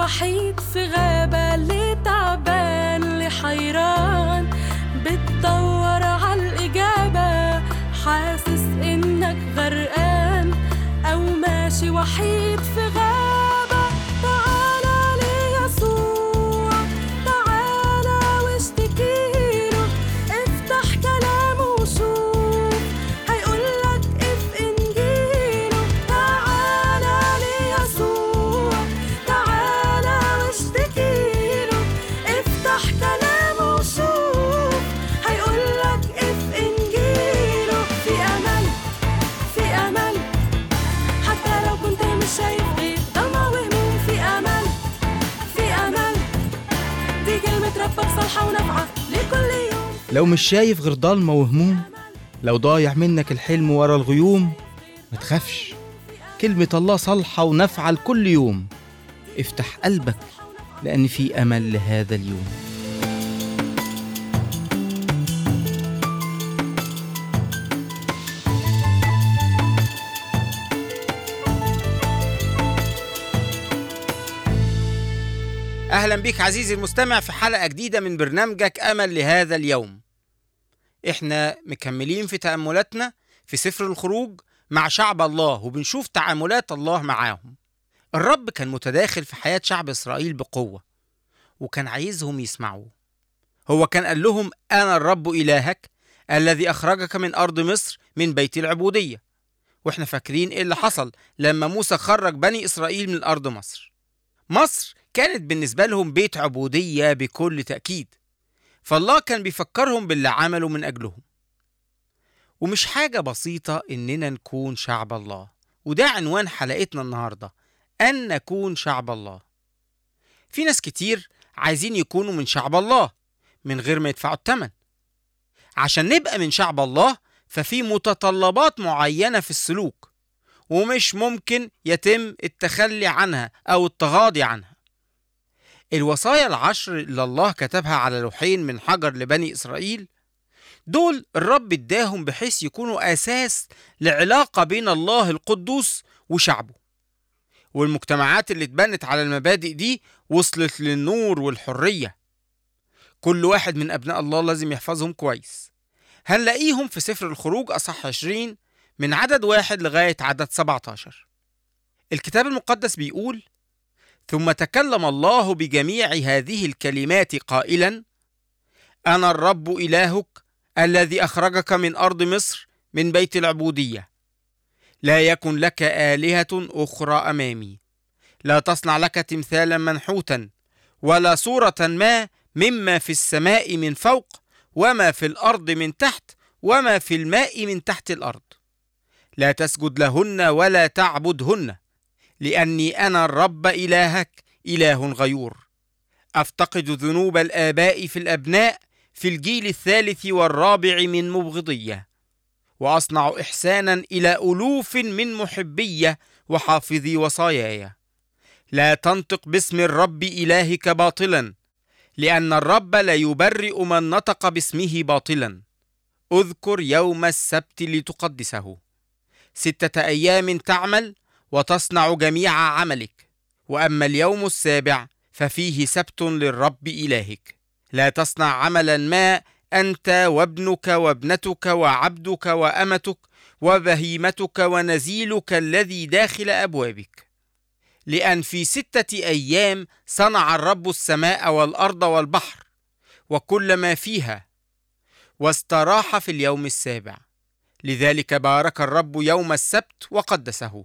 وحيد في غابة اللي تعبان اللي حيران بتدور عالإجابة حاسس إنك غرقان أو ماشي وحيد في غابة تعالى ليسوع تعالى واشتكيله افتح كلامه وشوف هيقولك اف انجيله تعالى ليسوع تعالى واشتكيله افتح كلامه وشوف هيقولك اف انجيله في امل في امل حتى لو كنت مش شايف غير ضلمة وهموم في امل في امل دي كلمة ربك صالحة ونافعة لكل يوم لو مش شايف غير ضلمة وهموم لو ضايع منك الحلم ورا الغيوم ما تخافش كلمة الله صالحة ونافعة لكل يوم افتح قلبك لأن في أمل لهذا اليوم أهلا بك عزيزي المستمع في حلقة جديدة من برنامجك أمل لهذا اليوم إحنا مكملين في تأملاتنا في سفر الخروج مع شعب الله وبنشوف تعاملات الله معاهم الرب كان متداخل في حياة شعب إسرائيل بقوة وكان عايزهم يسمعوه هو كان قال لهم أنا الرب إلهك الذي أخرجك من أرض مصر من بيت العبودية وإحنا فاكرين إيه اللي حصل لما موسى خرج بني إسرائيل من أرض مصر مصر كانت بالنسبة لهم بيت عبودية بكل تأكيد فالله كان بيفكرهم باللي عمله من أجلهم ومش حاجة بسيطة إننا نكون شعب الله وده عنوان حلقتنا النهاردة أن نكون شعب الله في ناس كتير عايزين يكونوا من شعب الله من غير ما يدفعوا الثمن عشان نبقى من شعب الله ففي متطلبات معينة في السلوك ومش ممكن يتم التخلي عنها أو التغاضي عنها الوصايا العشر اللي الله كتبها على لوحين من حجر لبني إسرائيل دول الرب اداهم بحيث يكونوا أساس لعلاقة بين الله القدوس وشعبه والمجتمعات اللي اتبنت على المبادئ دي وصلت للنور والحرية كل واحد من أبناء الله لازم يحفظهم كويس هنلاقيهم في سفر الخروج أصح 20 من عدد واحد لغاية عدد 17 الكتاب المقدس بيقول ثم تكلم الله بجميع هذه الكلمات قائلا انا الرب الهك الذي اخرجك من ارض مصر من بيت العبوديه لا يكن لك الهه اخرى امامي لا تصنع لك تمثالا منحوتا ولا صوره ما مما في السماء من فوق وما في الارض من تحت وما في الماء من تحت الارض لا تسجد لهن ولا تعبدهن لاني انا الرب الهك اله غيور افتقد ذنوب الاباء في الابناء في الجيل الثالث والرابع من مبغضيه واصنع احسانا الى الوف من محبيه وحافظي وصاياي لا تنطق باسم الرب الهك باطلا لان الرب لا يبرئ من نطق باسمه باطلا اذكر يوم السبت لتقدسه سته ايام تعمل وتصنع جميع عملك واما اليوم السابع ففيه سبت للرب الهك لا تصنع عملا ما انت وابنك وابنتك وعبدك وامتك وبهيمتك ونزيلك الذي داخل ابوابك لان في سته ايام صنع الرب السماء والارض والبحر وكل ما فيها واستراح في اليوم السابع لذلك بارك الرب يوم السبت وقدسه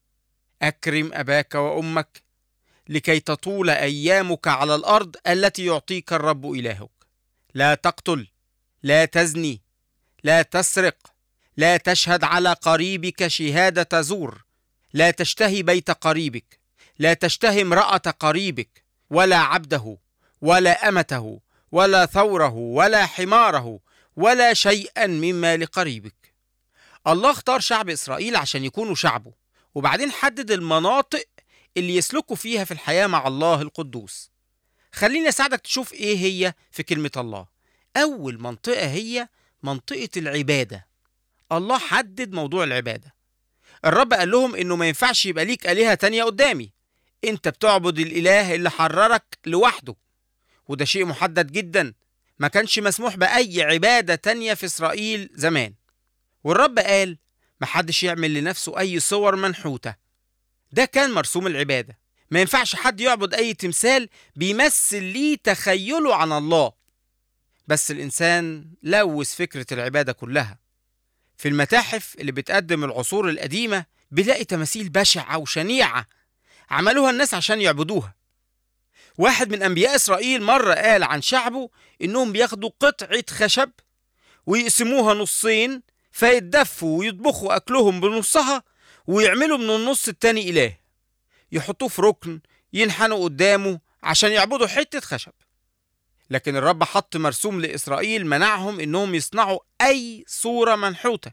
اكرم اباك وامك لكي تطول ايامك على الارض التي يعطيك الرب الهك لا تقتل لا تزني لا تسرق لا تشهد على قريبك شهاده زور لا تشتهي بيت قريبك لا تشتهي امراه قريبك ولا عبده ولا امته ولا ثوره ولا حماره ولا شيئا مما لقريبك الله اختار شعب اسرائيل عشان يكونوا شعبه وبعدين حدد المناطق اللي يسلكوا فيها في الحياة مع الله القدوس خليني أساعدك تشوف إيه هي في كلمة الله أول منطقة هي منطقة العبادة الله حدد موضوع العبادة الرب قال لهم إنه ما ينفعش يبقى ليك آلهة تانية قدامي انت بتعبد الاله اللي حررك لوحده وده شيء محدد جدا ما كانش مسموح بأي عبادة تانية في إسرائيل زمان والرب قال محدش يعمل لنفسه أي صور منحوتة ده كان مرسوم العبادة ما ينفعش حد يعبد أي تمثال بيمثل ليه تخيله عن الله بس الإنسان لوث فكرة العبادة كلها في المتاحف اللي بتقدم العصور القديمة بيلاقي تماثيل بشعة وشنيعة عملوها الناس عشان يعبدوها واحد من أنبياء إسرائيل مرة قال عن شعبه إنهم بياخدوا قطعة خشب ويقسموها نصين فيتدفوا ويطبخوا أكلهم بنصها ويعملوا من النص التاني إله يحطوه في ركن ينحنوا قدامه عشان يعبدوا حتة خشب لكن الرب حط مرسوم لإسرائيل منعهم إنهم يصنعوا أي صورة منحوتة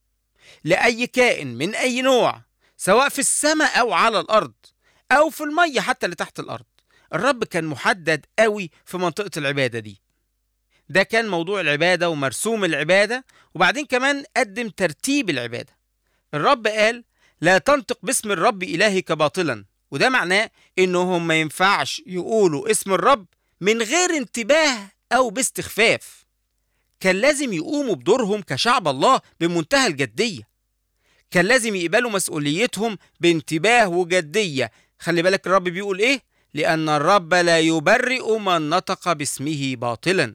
لأي كائن من أي نوع سواء في السماء أو على الأرض أو في المية حتى اللي تحت الأرض الرب كان محدد قوي في منطقة العبادة دي ده كان موضوع العبادة ومرسوم العبادة وبعدين كمان قدم ترتيب العبادة الرب قال لا تنطق باسم الرب إلهك باطلا وده معناه إنهم ما ينفعش يقولوا اسم الرب من غير انتباه أو باستخفاف كان لازم يقوموا بدورهم كشعب الله بمنتهى الجدية كان لازم يقبلوا مسؤوليتهم بانتباه وجدية خلي بالك الرب بيقول إيه لأن الرب لا يبرئ من نطق باسمه باطلا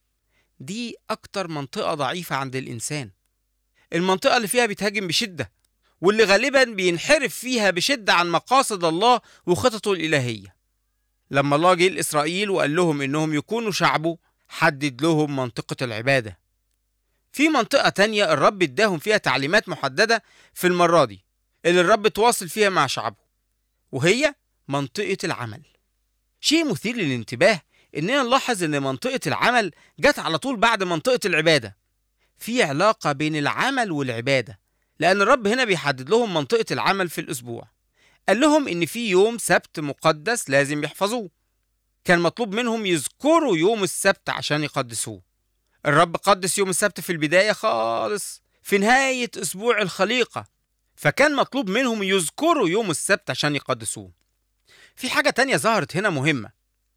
دي أكتر منطقة ضعيفة عند الإنسان المنطقة اللي فيها بيتهاجم بشدة واللي غالبا بينحرف فيها بشدة عن مقاصد الله وخططه الإلهية لما الله جه لإسرائيل وقال لهم إنهم يكونوا شعبه حدد لهم منطقة العبادة في منطقة تانية الرب اداهم فيها تعليمات محددة في المرة دي اللي الرب تواصل فيها مع شعبه وهي منطقة العمل شيء مثير للانتباه إننا نلاحظ إن منطقة العمل جت على طول بعد منطقة العبادة في علاقة بين العمل والعبادة لأن الرب هنا بيحدد لهم منطقة العمل في الأسبوع قال لهم إن في يوم سبت مقدس لازم يحفظوه كان مطلوب منهم يذكروا يوم السبت عشان يقدسوه الرب قدس يوم السبت في البداية خالص في نهاية أسبوع الخليقة فكان مطلوب منهم يذكروا يوم السبت عشان يقدسوه في حاجة تانية ظهرت هنا مهمة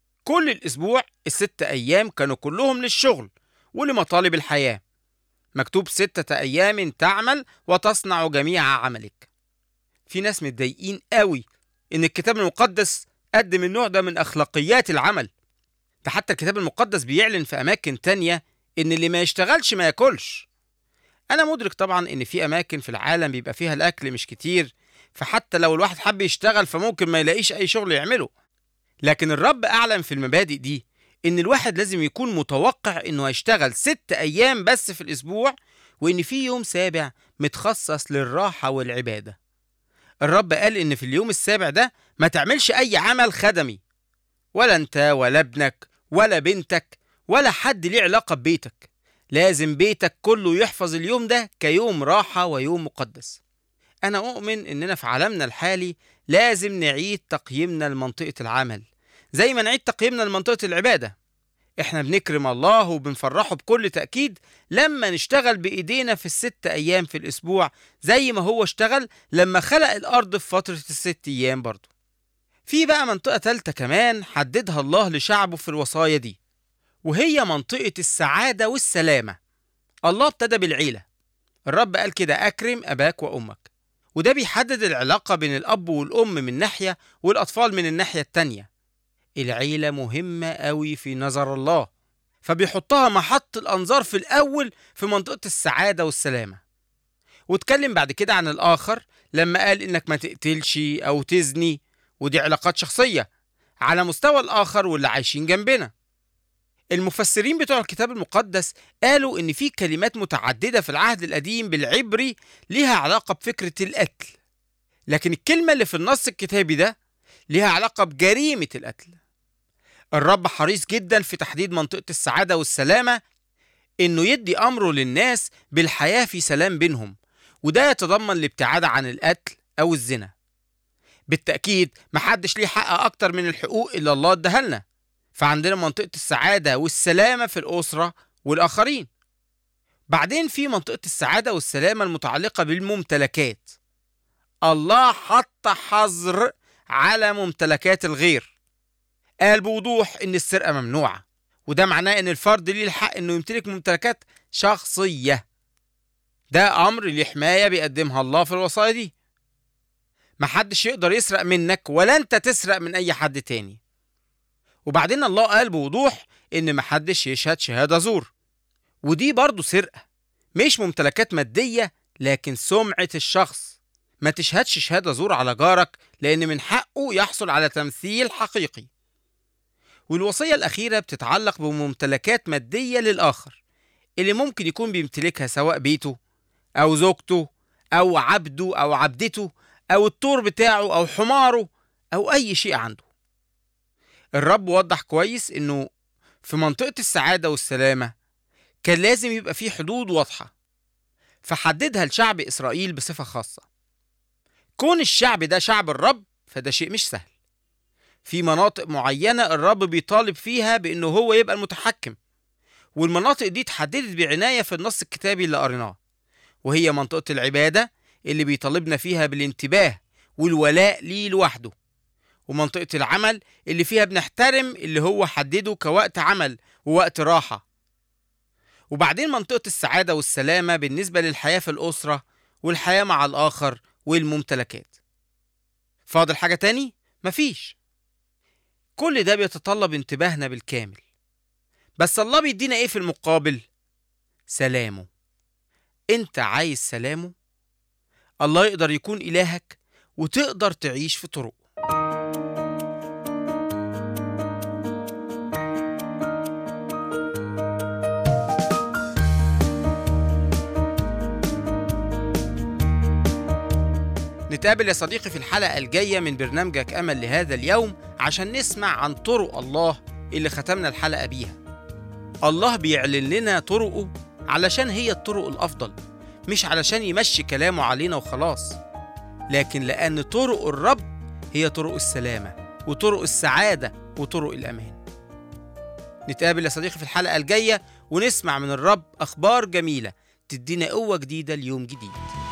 كل الأسبوع الست أيام كانوا كلهم للشغل ولمطالب الحياة مكتوب ستة أيام تعمل وتصنع جميع عملك في ناس متضايقين قوي إن الكتاب المقدس قدم النوع ده من أخلاقيات العمل ده حتى الكتاب المقدس بيعلن في أماكن تانية إن اللي ما يشتغلش ما ياكلش أنا مدرك طبعا إن في أماكن في العالم بيبقى فيها الأكل مش كتير فحتى لو الواحد حب يشتغل فممكن ما يلاقيش أي شغل يعمله لكن الرب أعلن في المبادئ دي إن الواحد لازم يكون متوقع إنه هيشتغل ست أيام بس في الأسبوع وإن في يوم سابع متخصص للراحة والعبادة الرب قال إن في اليوم السابع ده ما تعملش أي عمل خدمي ولا أنت ولا ابنك ولا بنتك ولا حد ليه علاقة ببيتك لازم بيتك كله يحفظ اليوم ده كيوم راحة ويوم مقدس أنا أؤمن إننا في عالمنا الحالي لازم نعيد تقييمنا لمنطقة العمل زي ما نعيد تقييمنا لمنطقة العبادة احنا بنكرم الله وبنفرحه بكل تأكيد لما نشتغل بإيدينا في الست أيام في الأسبوع زي ما هو اشتغل لما خلق الأرض في فترة الست أيام برضه في بقى منطقة تالتة كمان حددها الله لشعبه في الوصايا دي وهي منطقة السعادة والسلامة الله ابتدى بالعيلة الرب قال كده أكرم أباك وأمك وده بيحدد العلاقة بين الأب والأم من ناحية والأطفال من الناحية التانية العيلة مهمة قوي في نظر الله فبيحطها محط الأنظار في الأول في منطقة السعادة والسلامة واتكلم بعد كده عن الآخر لما قال إنك ما تقتلش أو تزني ودي علاقات شخصية على مستوى الآخر واللي عايشين جنبنا المفسرين بتوع الكتاب المقدس قالوا إن في كلمات متعددة في العهد القديم بالعبري ليها علاقة بفكرة القتل لكن الكلمة اللي في النص الكتابي ده ليها علاقة بجريمة القتل الرب حريص جدا في تحديد منطقة السعادة والسلامة إنه يدي أمره للناس بالحياة في سلام بينهم وده يتضمن الابتعاد عن القتل أو الزنا بالتأكيد محدش ليه حق أكتر من الحقوق اللي الله اداها لنا فعندنا منطقة السعادة والسلامة في الأسرة والآخرين بعدين في منطقة السعادة والسلامة المتعلقة بالممتلكات الله حط حظر على ممتلكات الغير قال بوضوح إن السرقة ممنوعة وده معناه إن الفرد ليه الحق إنه يمتلك ممتلكات شخصية ده أمر ليه حماية بيقدمها الله في الوصايا دي محدش يقدر يسرق منك ولا أنت تسرق من أي حد تاني وبعدين الله قال بوضوح إن محدش يشهد شهادة زور ودي برضه سرقة مش ممتلكات مادية لكن سمعة الشخص ما تشهدش شهادة زور على جارك لأن من حقه يحصل على تمثيل حقيقي والوصية الأخيرة بتتعلق بممتلكات مادية للآخر اللي ممكن يكون بيمتلكها سواء بيته أو زوجته أو عبده أو عبدته أو الطور بتاعه أو حماره أو أي شيء عنده الرب وضح كويس إنه في منطقة السعادة والسلامة كان لازم يبقى في حدود واضحة فحددها لشعب إسرائيل بصفة خاصة كون الشعب ده شعب الرب فده شيء مش سهل في مناطق معينة الرب بيطالب فيها بأنه هو يبقى المتحكم والمناطق دي اتحددت بعناية في النص الكتابي اللي قريناه وهي منطقة العبادة اللي بيطالبنا فيها بالانتباه والولاء ليه لوحده ومنطقة العمل اللي فيها بنحترم اللي هو حدده كوقت عمل ووقت راحة وبعدين منطقة السعادة والسلامة بالنسبة للحياة في الأسرة والحياة مع الآخر والممتلكات فاضل حاجة تاني؟ مفيش كل ده بيتطلب انتباهنا بالكامل بس الله بيدينا ايه في المقابل؟ سلامه انت عايز سلامه؟ الله يقدر يكون إلهك وتقدر تعيش في طرقه نتقابل يا صديقي في الحلقة الجاية من برنامجك أمل لهذا اليوم عشان نسمع عن طرق الله اللي ختمنا الحلقة بيها الله بيعلن لنا طرقه علشان هي الطرق الأفضل مش علشان يمشي كلامه علينا وخلاص لكن لأن طرق الرب هي طرق السلامة وطرق السعادة وطرق الأمان نتقابل يا صديقي في الحلقة الجاية ونسمع من الرب أخبار جميلة تدينا قوة جديدة ليوم جديد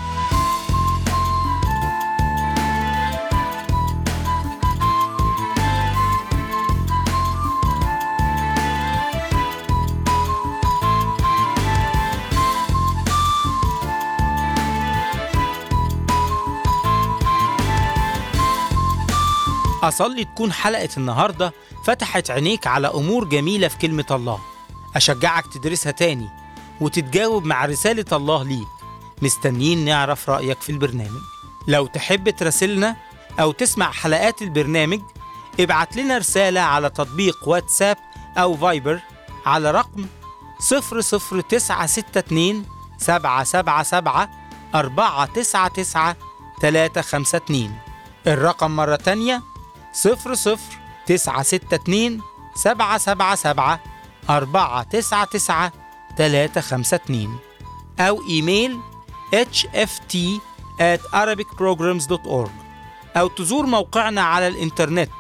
أصلي تكون حلقة النهاردة فتحت عينيك على أمور جميلة في كلمة الله أشجعك تدرسها تاني وتتجاوب مع رسالة الله ليك مستنيين نعرف رأيك في البرنامج لو تحب تراسلنا أو تسمع حلقات البرنامج ابعت لنا رسالة على تطبيق واتساب أو فايبر على رقم 00962 777 499 352 الرقم مرة تانية صفر صفر تسعة ستة اتنين سبعة سبعة سبعة أربعة تسعة تسعة تلاتة خمسة اتنين أو إيميل hft at arabicprograms.org أو تزور موقعنا على الإنترنت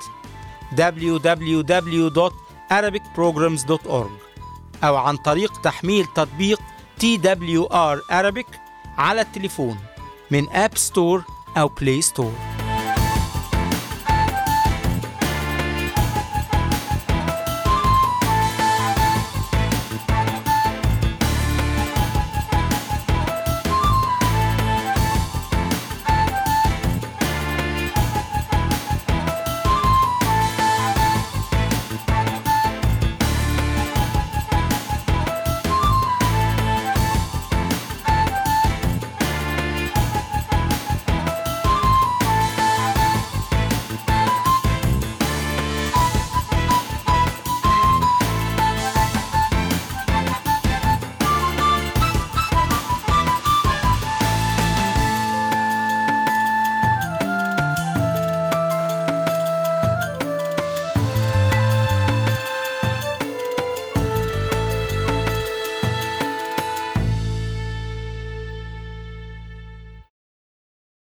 www.arabicprograms.org أو عن طريق تحميل تطبيق TWR Arabic على التليفون من أب ستور أو بلاي ستور